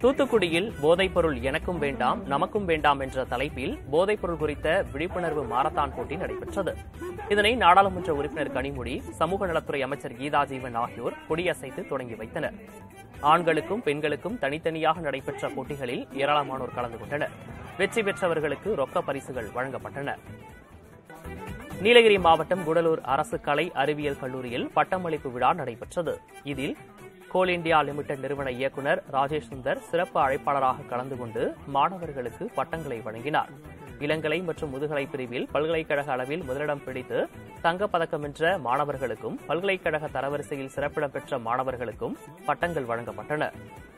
தூத்துக்குடியில் போதைப்பொருள் எனக்கும் வேண்டாம் நமக்கும் வேண்டாம் என்ற தலைப்பில் போதைப்பொருள் குறித்த விழிப்புணர்வு மாரத்தான் போட்டி நடைபெற்றது இதனை நாடாளுமன்ற உறுப்பினர் கனிமொழி சமூக நலத்துறை அமைச்சர் கீதா ஜீவன் ஆகியோர் கொடியசைத்து தொடங்கி வைத்தனர் ஆண்களுக்கும் பெண்களுக்கும் தனித்தனியாக நடைபெற்ற போட்டிகளில் ஏராளமானோர் கலந்து கொண்டனர் வெற்றி பெற்றவர்களுக்கு ரொக்க பரிசுகள் வழங்கப்பட்டன நீலகிரி மாவட்டம் குடலூர் அரசு கலை அறிவியல் கல்லூரியில் பட்டமளிப்பு விழா நடைபெற்றது இதில் கோல் இந்தியா லிமிடெட் நிறுவன இயக்குநர் ராஜேஷ் சுந்தர் சிறப்பு அழைப்பாளராக கலந்து கொண்டு மாணவர்களுக்கு பட்டங்களை வழங்கினார் இளங்கலை மற்றும் முதுகலை பிரிவில் பல்கலைக்கழக அளவில் முதலிடம் பிடித்து தங்கப்பதக்கம் வென்ற மாணவர்களுக்கும் பல்கலைக்கழக தரவரிசையில் சிறப்பிடம் பெற்ற மாணவர்களுக்கும் பட்டங்கள் வழங்கப்பட்டன